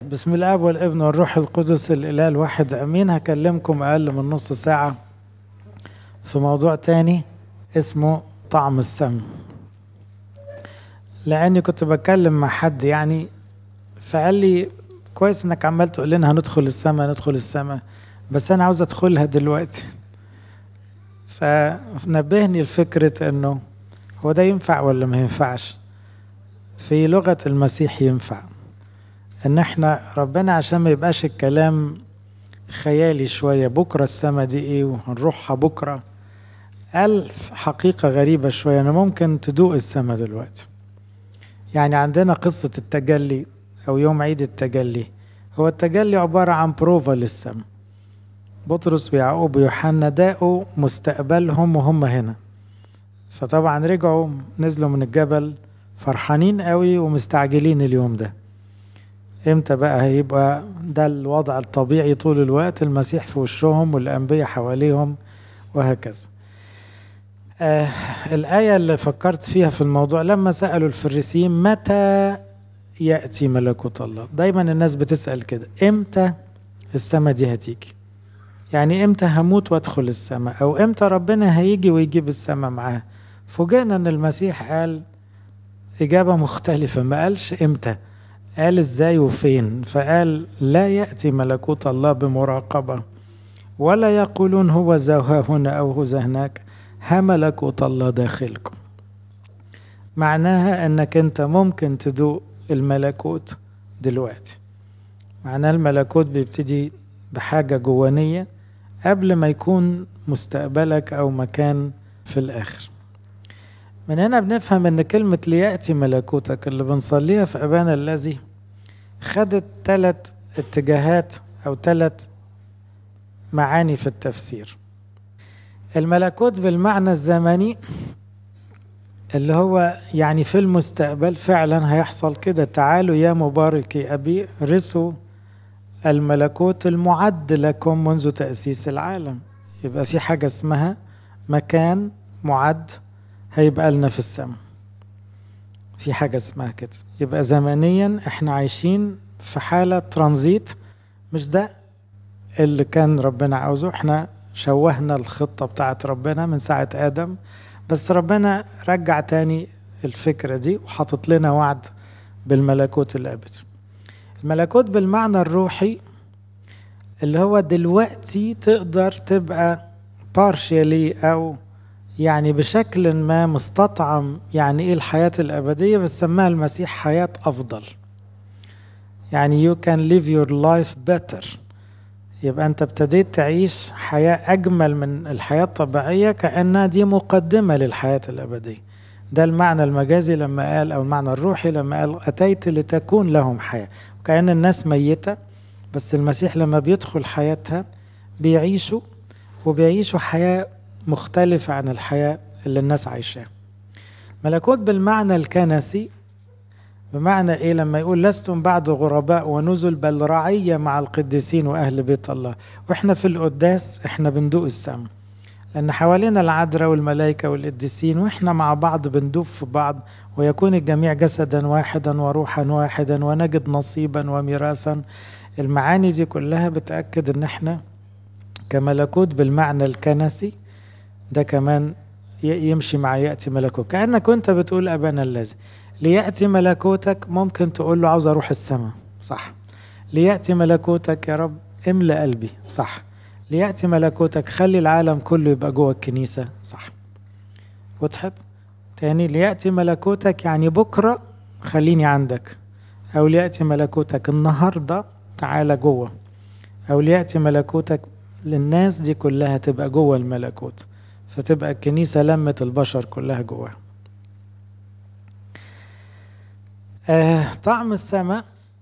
بسم الله والابن والروح القدس الاله الواحد امين هكلمكم اقل من نص ساعه في موضوع تاني اسمه طعم السم لاني كنت بتكلم مع حد يعني فقال لي كويس انك عمال تقول لنا هندخل السماء ندخل السماء بس انا عاوز ادخلها دلوقتي فنبهني لفكره انه هو ده ينفع ولا ما ينفعش في لغه المسيح ينفع ان احنا ربنا عشان ما يبقاش الكلام خيالي شوية بكرة السما دي ايه وهنروحها بكرة قال حقيقة غريبة شوية انا ممكن تدوق السما دلوقتي يعني عندنا قصة التجلي او يوم عيد التجلي هو التجلي عبارة عن بروفا للسما بطرس ويعقوب ويوحنا داقوا مستقبلهم وهم هنا فطبعا رجعوا نزلوا من الجبل فرحانين قوي ومستعجلين اليوم ده امتى بقى هيبقى ده الوضع الطبيعي طول الوقت المسيح في وشهم والانبياء حواليهم وهكذا آه الآية اللي فكرت فيها في الموضوع لما سألوا الفريسيين متى يأتي ملكوت الله دايما الناس بتسأل كده امتى السماء دي هتيجي يعني امتى هموت وادخل السماء او امتى ربنا هيجي ويجيب السماء معاه فوجئنا ان المسيح قال اجابة مختلفة ما قالش امتى قال ازاي وفين فقال لا يأتي ملكوت الله بمراقبة ولا يقولون هو ذا هنا أو هو ذا هناك ها ملكوت الله داخلكم معناها انك انت ممكن تدوق الملكوت دلوقتي معناه الملكوت بيبتدي بحاجة جوانية قبل ما يكون مستقبلك أو مكان في الآخر من هنا بنفهم ان كلمة ليأتي ملكوتك اللي بنصليها في أبانا الذي خدت ثلاث اتجاهات أو ثلاث معاني في التفسير الملكوت بالمعنى الزمني اللي هو يعني في المستقبل فعلا هيحصل كده تعالوا يا مباركي أبي رثوا الملكوت المعد لكم منذ تأسيس العالم يبقى في حاجة اسمها مكان معد هيبقى لنا في السماء في حاجة اسمها كده يبقى زمنيا احنا عايشين في حالة ترانزيت مش ده اللي كان ربنا عاوزه احنا شوهنا الخطة بتاعت ربنا من ساعة آدم بس ربنا رجع تاني الفكرة دي وحاطط لنا وعد بالملكوت الأبدي الملكوت بالمعنى الروحي اللي هو دلوقتي تقدر تبقى partially أو يعني بشكل ما مستطعم يعني ايه الحياة الأبدية بس سماها المسيح حياة أفضل يعني you can live your life better يبقى أنت ابتديت تعيش حياة أجمل من الحياة الطبيعية كأنها دي مقدمة للحياة الأبدية ده المعنى المجازي لما قال أو المعنى الروحي لما قال أتيت لتكون لهم حياة وكأن الناس ميتة بس المسيح لما بيدخل حياتها بيعيشوا وبيعيشوا حياة مختلفة عن الحياة اللي الناس عايشاها ملكوت بالمعنى الكنسي بمعنى ايه لما يقول لستم بعد غرباء ونزل بل رعية مع القديسين واهل بيت الله واحنا في القداس احنا بندوق السماء لان حوالينا العذراء والملائكة والقديسين واحنا مع بعض بندوب في بعض ويكون الجميع جسدا واحدا وروحا واحدا ونجد نصيبا وميراثا المعاني دي كلها بتأكد ان احنا كملكوت بالمعنى الكنسي ده كمان يمشي مع يأتي ملكوت كأنك كنت بتقول أبانا الذي ليأتي ملكوتك ممكن تقول له عاوز أروح السماء صح ليأتي ملكوتك يا رب املأ قلبي صح ليأتي ملكوتك خلي العالم كله يبقى جوه الكنيسة صح وضحت تاني ليأتي ملكوتك يعني بكرة خليني عندك أو ليأتي ملكوتك النهاردة تعالى جوه أو ليأتي ملكوتك للناس دي كلها تبقى جوه الملكوت فتبقى الكنيسة لمت البشر كلها جواها آه طعم السماء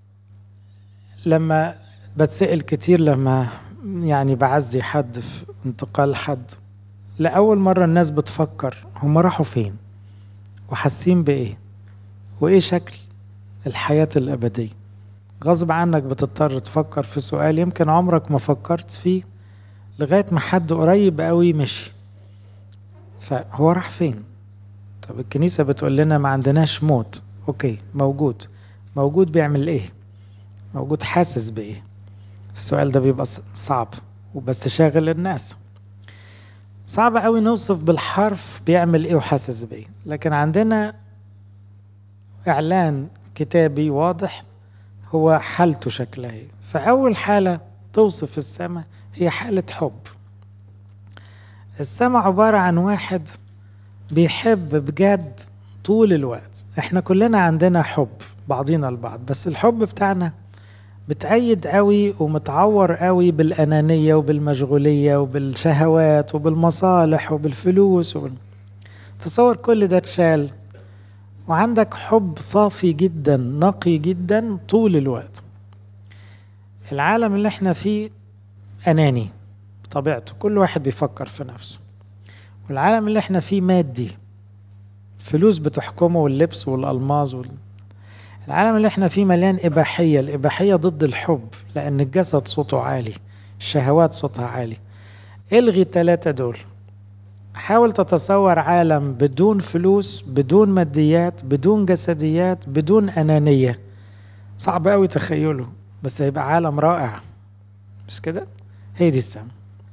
لما بتسأل كتير لما يعني بعزي حد في انتقال حد لأول مرة الناس بتفكر هم راحوا فين وحاسين بإيه وإيه شكل الحياة الأبدية غصب عنك بتضطر تفكر في سؤال يمكن عمرك ما فكرت فيه لغاية ما حد قريب قوي مشي فهو راح فين طب الكنيسة بتقول لنا ما عندناش موت اوكي موجود موجود بيعمل ايه موجود حاسس بايه السؤال ده بيبقى صعب وبس شاغل الناس صعب قوي نوصف بالحرف بيعمل ايه وحاسس بايه لكن عندنا اعلان كتابي واضح هو حالته شكلها ايه فاول حاله توصف السماء هي حاله حب السماء عباره عن واحد بيحب بجد طول الوقت احنا كلنا عندنا حب بعضينا البعض بس الحب بتاعنا متأيد قوي ومتعور قوي بالأنانية وبالمشغولية وبالشهوات وبالمصالح وبالفلوس وبال... تصور كل ده اتشال وعندك حب صافي جدا نقي جدا طول الوقت العالم اللي احنا فيه أناني بطبيعته كل واحد بيفكر في نفسه والعالم اللي احنا فيه مادي فلوس بتحكمه واللبس والألماظ وال... العالم اللي احنا فيه مليان إباحية الإباحية ضد الحب لأن الجسد صوته عالي الشهوات صوتها عالي الغي التلاتة دول حاول تتصور عالم بدون فلوس بدون ماديات بدون جسديات بدون أنانية صعب قوي تخيله بس هيبقى عالم رائع مش كده هي دي السما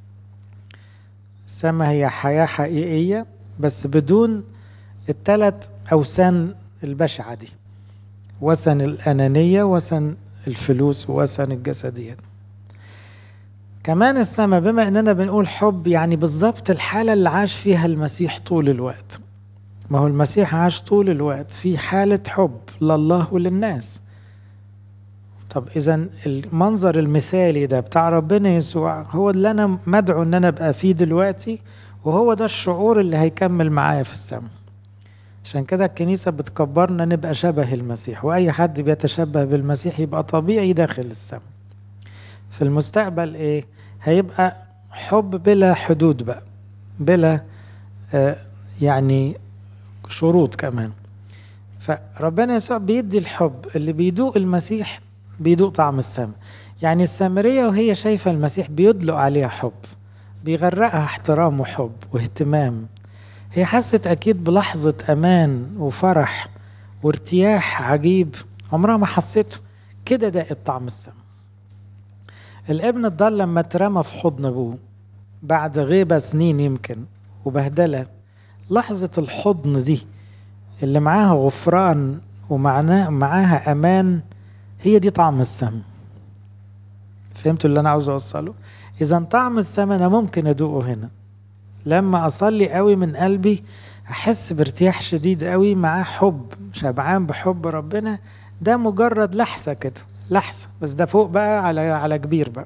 السما هي حياة حقيقية بس بدون التلات أوسان البشعة دي وثن الأنانية وثن الفلوس ووثن الجسديات كمان السماء بما اننا بنقول حب يعني بالظبط الحالة اللي عاش فيها المسيح طول الوقت ما هو المسيح عاش طول الوقت في حالة حب لله وللناس طب اذا المنظر المثالي ده بتاع ربنا يسوع هو اللي انا مدعو ان انا ابقى فيه دلوقتي وهو ده الشعور اللي هيكمل معايا في السماء عشان كده الكنيسة بتكبرنا نبقى شبه المسيح وأي حد بيتشبه بالمسيح يبقى طبيعي داخل السماء في المستقبل إيه هيبقى حب بلا حدود بقى بلا آه يعني شروط كمان فربنا يسوع بيدي الحب اللي بيدوق المسيح بيدوق طعم السماء يعني السامرية وهي شايفة المسيح بيدلق عليها حب بيغرقها احترام وحب واهتمام هي حست أكيد بلحظة أمان وفرح وارتياح عجيب عمرها ما حسيته كده ده طعم السما الابن الضال لما اترمى في حضن أبوه بعد غيبة سنين يمكن وبهدلة لحظة الحضن دي اللي معاها غفران ومعناه معاها أمان هي دي طعم السما فهمتوا اللي أنا عاوز أوصله؟ إذا طعم السما أنا ممكن أدوقه هنا لما اصلي قوي من قلبي احس بارتياح شديد قوي مع حب شبعان بحب ربنا ده مجرد لحظه كده لحظه بس ده فوق بقى على على كبير بقى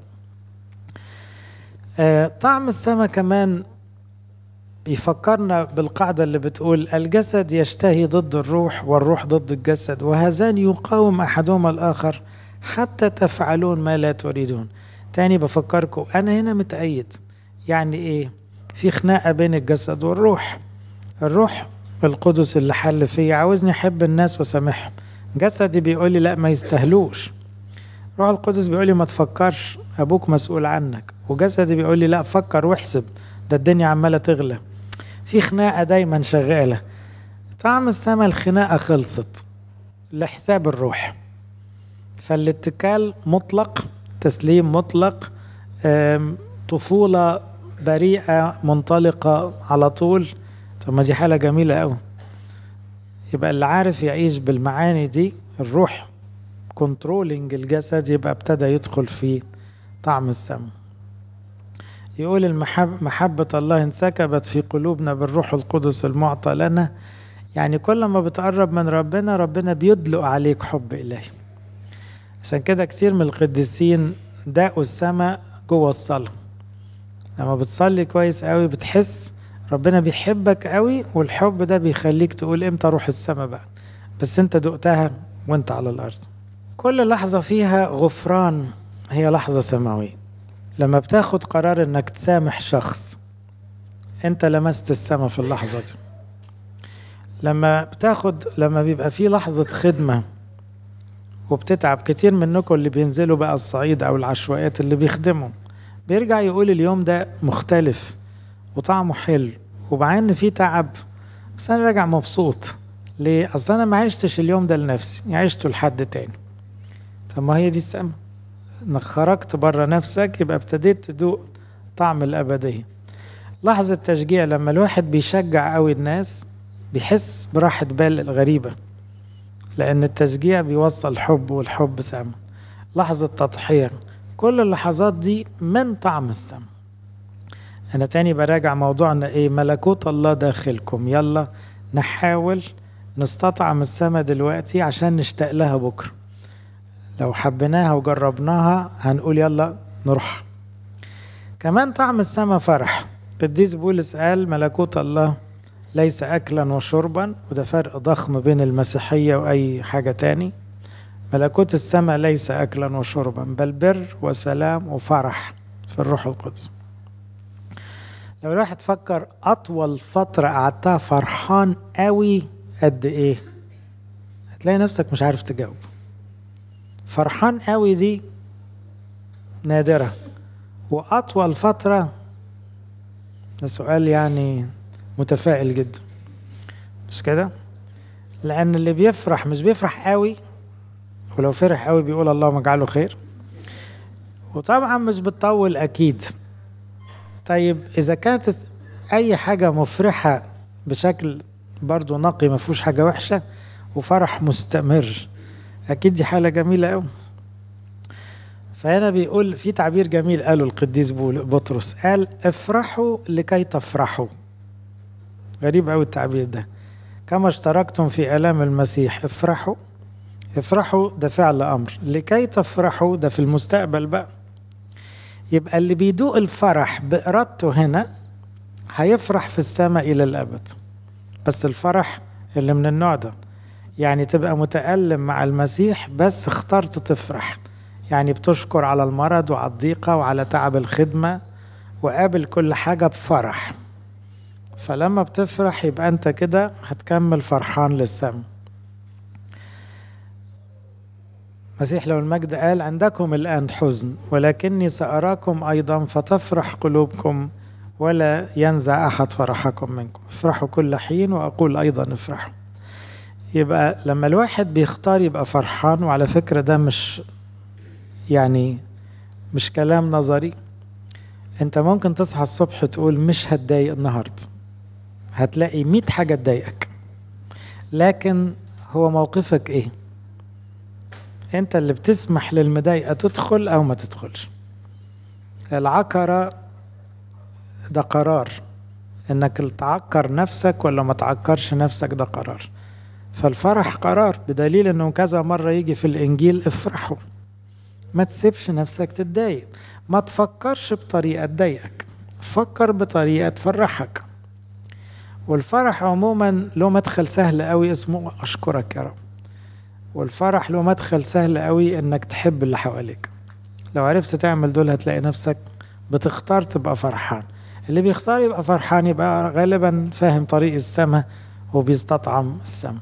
آه طعم السما كمان بيفكرنا بالقاعدة اللي بتقول الجسد يشتهي ضد الروح والروح ضد الجسد وهذان يقاوم أحدهما الآخر حتى تفعلون ما لا تريدون تاني بفكركم أنا هنا متأيد يعني إيه في خناقة بين الجسد والروح الروح القدس اللي حل فيا عاوزني أحب الناس وسامحهم جسدي بيقول لي لا ما يستاهلوش روح القدس بيقول لي ما تفكرش أبوك مسؤول عنك وجسدي بيقول لي لا فكر واحسب ده الدنيا عمالة تغلى في خناقة دايما شغالة طعم السما الخناقة خلصت لحساب الروح فالاتكال مطلق تسليم مطلق طفولة بريئة منطلقة على طول طب ما دي حالة جميلة أوي يبقى اللي عارف يعيش بالمعاني دي الروح كنترولينج الجسد يبقى ابتدى يدخل في طعم السم يقول المحب محبة الله انسكبت في قلوبنا بالروح القدس المعطى لنا يعني كل ما بتقرب من ربنا ربنا بيدلق عليك حب إلهي عشان كده كتير من القديسين داقوا السماء جوه الصلاه لما بتصلي كويس قوي بتحس ربنا بيحبك قوي والحب ده بيخليك تقول امتى اروح السما بقى بس انت دقتها وانت على الارض كل لحظة فيها غفران هي لحظة سماوية لما بتاخد قرار انك تسامح شخص انت لمست السما في اللحظة دي لما بتاخد لما بيبقى في لحظة خدمة وبتتعب كتير منكم اللي بينزلوا بقى الصعيد او العشوائيات اللي بيخدموا بيرجع يقول اليوم ده مختلف وطعمه حلو ومع ان في تعب بس انا راجع مبسوط ليه اصل انا ما عشتش اليوم ده لنفسي عشته لحد تاني طب ما هي دي السما انك خرجت بره نفسك يبقى ابتديت تدوق طعم الأبدية لحظة تشجيع لما الواحد بيشجع قوي الناس بيحس براحة بال الغريبة لأن التشجيع بيوصل حب والحب سما لحظة تضحية كل اللحظات دي من طعم السما أنا تاني براجع موضوعنا إيه ملكوت الله داخلكم يلا نحاول نستطعم السما دلوقتي عشان نشتاق لها بكرة لو حبيناها وجربناها هنقول يلا نروح كمان طعم السما فرح قديس بولس قال ملكوت الله ليس أكلا وشربا وده فرق ضخم بين المسيحية وأي حاجة تاني ملكوت السماء ليس أكلا وشربا بل بر وسلام وفرح في الروح القدس لو الواحد فكر أطول فترة قعدتها فرحان قوي قد إيه هتلاقي نفسك مش عارف تجاوب فرحان قوي دي نادرة وأطول فترة ده سؤال يعني متفائل جدا مش كده لأن اللي بيفرح مش بيفرح قوي ولو فرح قوي بيقول اللهم اجعله خير وطبعا مش بتطول أكيد طيب إذا كانت أي حاجة مفرحة بشكل برضو نقي ما فيهوش حاجة وحشة وفرح مستمر أكيد دي حالة جميلة أوي فهنا بيقول في تعبير جميل قاله القديس بطرس قال افرحوا لكي تفرحوا غريب قوي التعبير ده كما اشتركتم في آلام المسيح افرحوا افرحوا ده فعل أمر لكي تفرحوا ده في المستقبل بقى يبقى اللي بيدوق الفرح بإرادته هنا هيفرح في السماء إلى الأبد بس الفرح اللي من النوع ده يعني تبقى متألم مع المسيح بس اخترت تفرح يعني بتشكر على المرض وعلى الضيقة وعلى تعب الخدمة وقابل كل حاجة بفرح فلما بتفرح يبقى انت كده هتكمل فرحان للسما مسيح لو المجد قال عندكم الآن حزن ولكني سأراكم أيضا فتفرح قلوبكم ولا ينزع أحد فرحكم منكم افرحوا كل حين وأقول أيضا افرحوا يبقى لما الواحد بيختار يبقى فرحان وعلى فكرة ده مش يعني مش كلام نظري انت ممكن تصحى الصبح تقول مش هتضايق النهارده هتلاقي مئة حاجة تضايقك لكن هو موقفك ايه انت اللي بتسمح للمضايقة تدخل او ما تدخلش العكرة ده قرار انك تعكر نفسك ولا ما تعكرش نفسك ده قرار فالفرح قرار بدليل انه كذا مرة يجي في الانجيل افرحوا ما تسيبش نفسك تتضايق ما تفكرش بطريقة تضايقك فكر بطريقة تفرحك والفرح عموما له مدخل سهل قوي اسمه أشكرك يا رب والفرح له مدخل سهل قوي انك تحب اللي حواليك لو عرفت تعمل دول هتلاقي نفسك بتختار تبقى فرحان اللي بيختار يبقى فرحان يبقى غالبا فاهم طريق السماء وبيستطعم السماء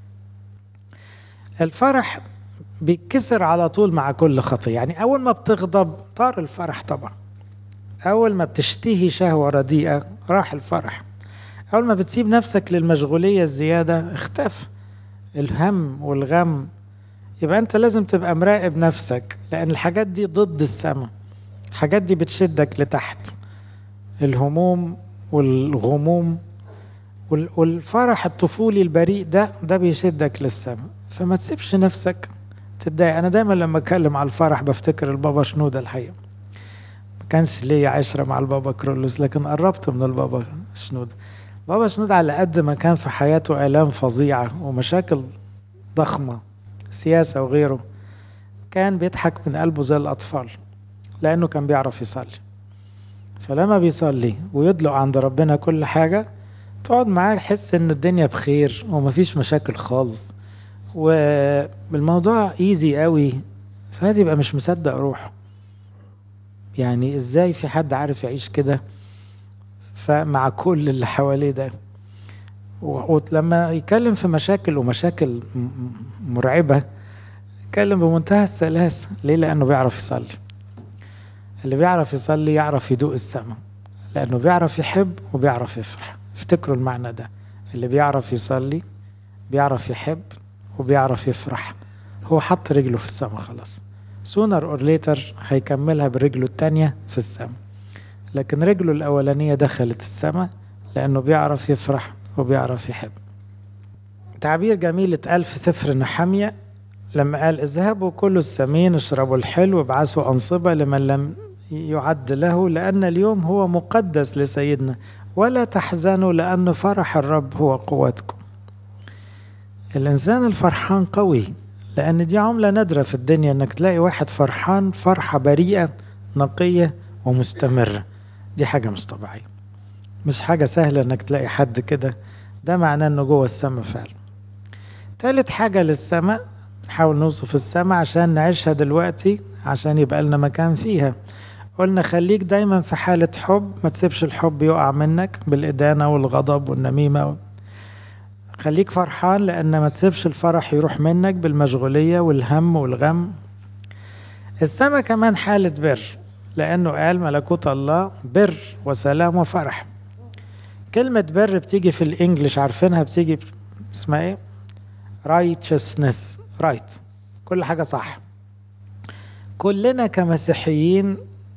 الفرح بيتكسر على طول مع كل خطية يعني أول ما بتغضب طار الفرح طبعا أول ما بتشتهي شهوة رديئة راح الفرح أول ما بتسيب نفسك للمشغولية الزيادة اختفى الهم والغم يبقى أنت لازم تبقى مراقب نفسك لأن الحاجات دي ضد السماء الحاجات دي بتشدك لتحت الهموم والغموم والفرح الطفولي البريء ده ده بيشدك للسماء فما تسيبش نفسك تتضايق انا دايما لما اتكلم على الفرح بفتكر البابا شنودة الحقيقه ما كانش ليا عشره مع البابا كرولوس لكن قربت من البابا شنودة بابا شنودة على قد ما كان في حياته الام فظيعه ومشاكل ضخمه سياسه وغيره كان بيضحك من قلبه زي الاطفال لانه كان بيعرف يصلي فلما بيصلي ويدلق عند ربنا كل حاجه تقعد معاه تحس ان الدنيا بخير ومفيش مشاكل خالص والموضوع ايزي قوي فهذا يبقى مش مصدق روحه يعني ازاي في حد عارف يعيش كده فمع كل اللي حواليه ده ولما يتكلم في مشاكل ومشاكل مرعبة يتكلم بمنتهى السلاسة ليه لأنه بيعرف يصلي اللي بيعرف يصلي يعرف يدوق السماء لأنه بيعرف يحب وبيعرف يفرح افتكروا المعنى ده اللي بيعرف يصلي بيعرف يحب وبيعرف يفرح هو حط رجله في السماء خلاص سونر اور ليتر هيكملها برجله التانية في السماء لكن رجله الأولانية دخلت السماء لأنه بيعرف يفرح وبيعرف يحب تعبير جميل اتقال في سفر نحمية لما قال اذهبوا كلوا السمين اشربوا الحلو ابعثوا أنصبة لمن لم يعد له لأن اليوم هو مقدس لسيدنا ولا تحزنوا لأن فرح الرب هو قوتكم الإنسان الفرحان قوي لأن دي عملة نادرة في الدنيا إنك تلاقي واحد فرحان فرحة بريئة نقية ومستمرة دي حاجة مش طبيعية مش حاجة سهلة إنك تلاقي حد كده ده معناه إنه جوه السماء فعلا تالت حاجة للسماء نحاول نوصف السماء عشان نعيشها دلوقتي عشان يبقى لنا مكان فيها قلنا خليك دايما في حالة حب ما تسيبش الحب يقع منك بالإدانة والغضب والنميمة خليك فرحان لأن ما تسيبش الفرح يروح منك بالمشغولية والهم والغم السماء كمان حالة بر لأنه قال ملكوت الله بر وسلام وفرح كلمة بر بتيجي في الإنجليش عارفينها بتيجي اسمها إيه؟ righteousness right كل حاجة صح كلنا كمسيحيين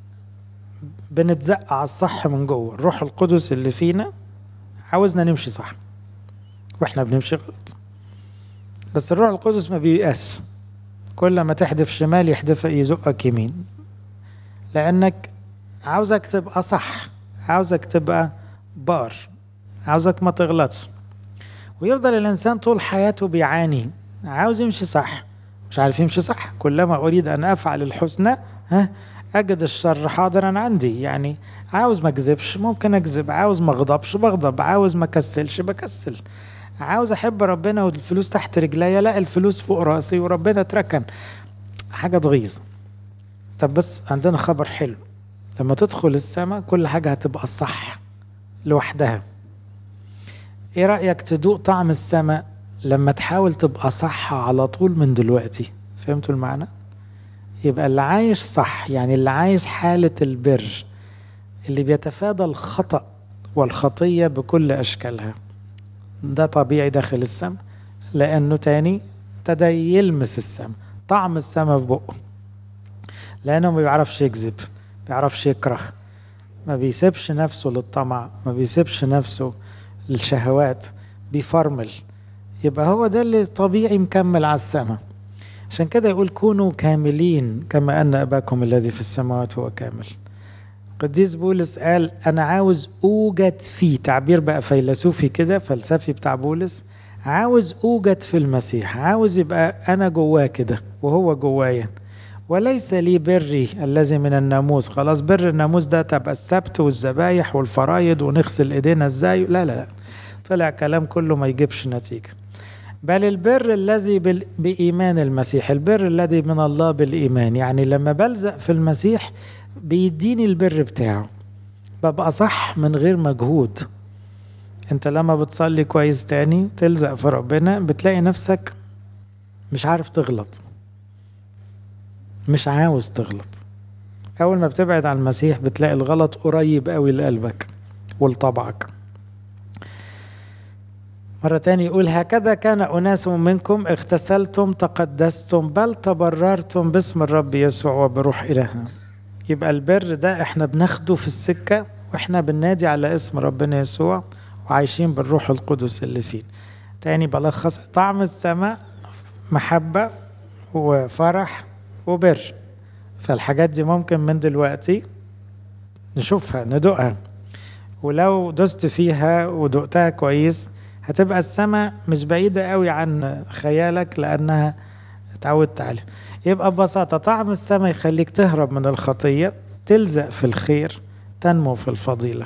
بنتزق على الصح من جوه الروح القدس اللي فينا عاوزنا نمشي صح واحنا بنمشي غلط بس الروح القدس ما بييأس كل ما تحدف شمال يحدف يزقك يمين لانك عاوزك تبقى صح عاوزك تبقى بار عاوزك ما تغلطش ويفضل الانسان طول حياته بيعاني عاوز يمشي صح مش عارف يمشي صح كلما اريد ان افعل الحسنى ها اجد الشر حاضرا عندي يعني عاوز ما اكذبش ممكن اكذب عاوز ما اغضبش بغضب عاوز ما اكسلش بكسل عاوز احب ربنا والفلوس تحت رجليا لا الفلوس فوق راسي وربنا اتركن حاجه تغيظ طب بس عندنا خبر حلو لما تدخل السماء كل حاجه هتبقى صح لوحدها ايه رايك تدوق طعم السماء لما تحاول تبقى صح على طول من دلوقتي فهمتوا المعنى يبقى اللي عايش صح يعني اللي عايش حالة البر اللي بيتفادى الخطأ والخطية بكل أشكالها ده طبيعي داخل السماء لأنه تاني ابتدى يلمس السماء طعم السماء في بقه لأنه ما بيعرفش يكذب ما بيعرفش يكره ما بيسيبش نفسه للطمع ما بيسيبش نفسه للشهوات بيفرمل يبقى هو ده اللي طبيعي مكمل على السماء عشان كده يقول كونوا كاملين كما أن أباكم الذي في السماوات هو كامل قديس بولس قال أنا عاوز أوجد فيه تعبير بقى فيلسوفي كده فلسفي بتاع بولس عاوز أوجد في المسيح عاوز يبقى أنا جواه كده وهو جوايا وليس لي بري الذي من الناموس خلاص بر الناموس ده تبقى السبت والذبايح والفرايد ونغسل ايدينا ازاي لا لا طلع كلام كله ما يجيبش نتيجه بل البر الذي بإيمان المسيح البر الذي من الله بالإيمان يعني لما بلزق في المسيح بيديني البر بتاعه ببقى صح من غير مجهود انت لما بتصلي كويس تاني تلزق في ربنا بتلاقي نفسك مش عارف تغلط مش عاوز تغلط اول ما بتبعد عن المسيح بتلاقي الغلط قريب قوي لقلبك ولطبعك مرة تانية يقول هكذا كان أناس منكم اغتسلتم تقدستم بل تبررتم باسم الرب يسوع وبروح إلهنا يبقى البر ده احنا بناخده في السكة واحنا بننادي على اسم ربنا يسوع وعايشين بالروح القدس اللي فينا تاني بلخص طعم السماء محبة وفرح وبر فالحاجات دي ممكن من دلوقتي نشوفها ندوقها ولو دست فيها ودقتها كويس هتبقى السماء مش بعيدة قوي عن خيالك لأنها اتعودت عليها يبقى ببساطة طعم السماء يخليك تهرب من الخطية تلزق في الخير تنمو في الفضيلة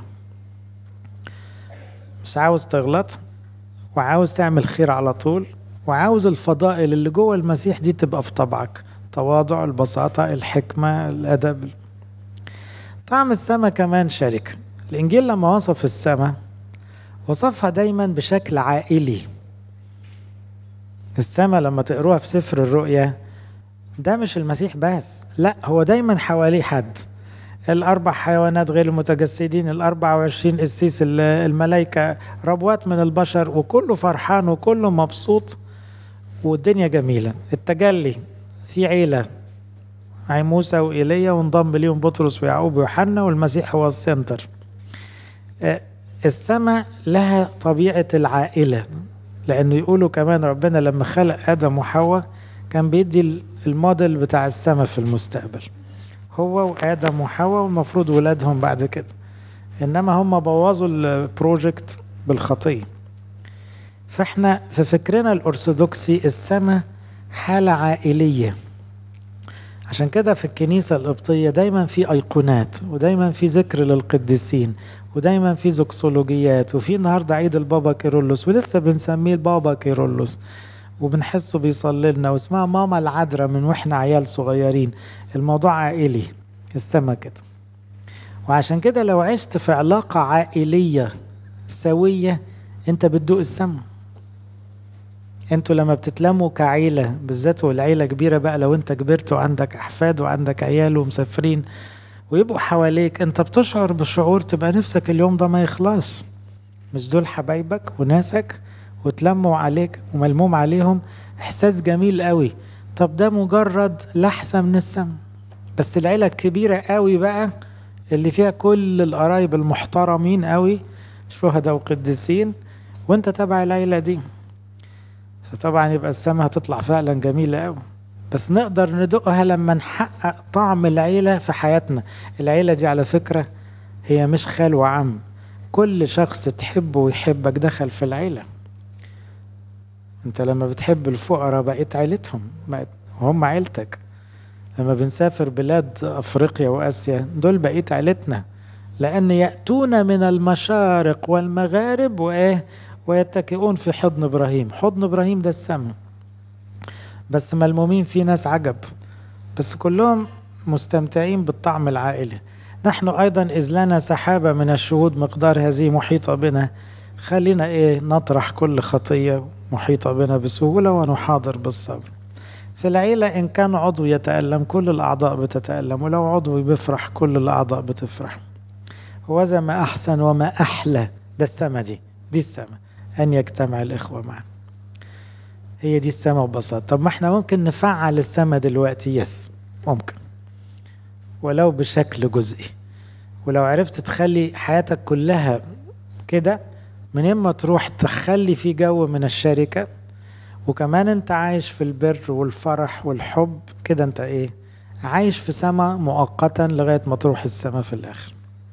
مش عاوز تغلط وعاوز تعمل خير على طول وعاوز الفضائل اللي جوه المسيح دي تبقى في طبعك التواضع البساطة الحكمة الأدب طعم السماء كمان شركة الإنجيل لما وصف السماء وصفها دايما بشكل عائلي السماء لما تقروها في سفر الرؤيا ده مش المسيح بس لا هو دايما حواليه حد الأربع حيوانات غير المتجسدين الأربع وعشرين قسيس الملائكة ربوات من البشر وكله فرحان وكله مبسوط والدنيا جميلة التجلي في عيلة معي موسى وإيليا وانضم ليهم بطرس ويعقوب ويوحنا والمسيح هو السنتر السماء لها طبيعة العائلة لأنه يقولوا كمان ربنا لما خلق آدم وحواء كان بيدي الموديل بتاع السماء في المستقبل هو وآدم وحواء والمفروض ولادهم بعد كده إنما هم بوظوا البروجكت بالخطية فاحنا في فكرنا الأرثوذكسي السماء حالة عائلية عشان كده في الكنيسة القبطية دايما في أيقونات ودايما في ذكر للقديسين ودايما في زوكسولوجيات وفي النهاردة عيد البابا كيرلس ولسه بنسميه البابا كيرلس وبنحسه بيصلي لنا واسمها ماما العذراء من واحنا عيال صغيرين الموضوع عائلي السما كده وعشان كده لو عشت في علاقة عائلية سوية انت بتدوق السما انتوا لما بتتلموا كعيلة بالذات والعيلة كبيرة بقى لو انت كبرت وعندك احفاد وعندك عيال ومسافرين ويبقوا حواليك انت بتشعر بشعور تبقى نفسك اليوم ده ما يخلص مش دول حبايبك وناسك وتلموا عليك وملموم عليهم احساس جميل قوي طب ده مجرد لحسة من السما بس العيلة الكبيرة قوي بقى اللي فيها كل القرايب المحترمين قوي شهداء وقديسين وانت تبع العيلة دي فطبعا يبقى السما هتطلع فعلا جميلة قوي بس نقدر ندوقها لما نحقق طعم العيلة في حياتنا العيلة دي على فكرة هي مش خال وعم كل شخص تحبه ويحبك دخل في العيلة انت لما بتحب الفقراء بقيت عيلتهم بقيت هم عيلتك لما بنسافر بلاد افريقيا واسيا دول بقيت عيلتنا لان ياتون من المشارق والمغارب وايه ويتكئون في حضن ابراهيم حضن ابراهيم ده السماء بس ملمومين في ناس عجب بس كلهم مستمتعين بالطعم العائلي نحن ايضا اذ لنا سحابه من الشهود مقدار هذه محيطه بنا خلينا ايه نطرح كل خطيه محيطه بنا بسهوله ونحاضر بالصبر في العيلة إن كان عضو يتألم كل الأعضاء بتتألم ولو عضو بيفرح كل الأعضاء بتفرح وذا ما أحسن وما أحلى ده السما دي دي السما أن يجتمع الإخوة معا هي دي السما ببساطة طب ما احنا ممكن نفعل السما دلوقتي يس ممكن ولو بشكل جزئي ولو عرفت تخلي حياتك كلها كده من اما تروح تخلي في جو من الشركه وكمان انت عايش في البر والفرح والحب كده انت ايه عايش في سما مؤقتا لغايه ما تروح السما في الاخر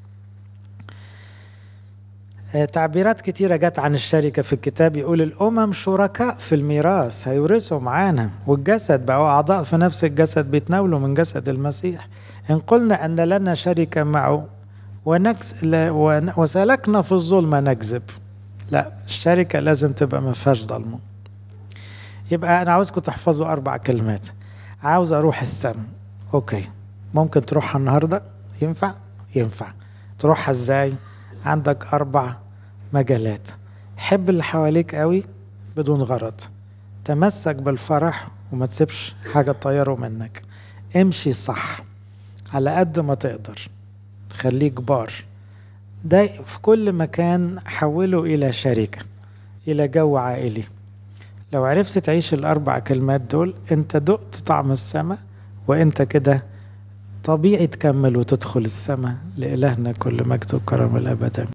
تعبيرات كتيرة جت عن الشركة في الكتاب يقول الأمم شركاء في الميراث هيورثوا معانا والجسد بقوا أعضاء في نفس الجسد بيتناولوا من جسد المسيح إن قلنا أن لنا شركة معه ونكس وسلكنا في الظلمة نكذب لا الشركة لازم تبقى ما فيهاش ظلمه يبقى أنا عاوزكم تحفظوا أربع كلمات عاوز أروح السما أوكي ممكن تروحها النهاردة ينفع ينفع تروحها إزاي عندك أربع مجالات حب اللي حواليك قوي بدون غرض تمسك بالفرح وما تسيبش حاجة تطيره منك امشي صح على قد ما تقدر خليك بار ده في كل مكان حوله إلى شركة إلى جو عائلي لو عرفت تعيش الأربع كلمات دول أنت دقت طعم السماء وأنت كده طبيعي تكمل وتدخل السماء لإلهنا كل مجد وكرم الأبد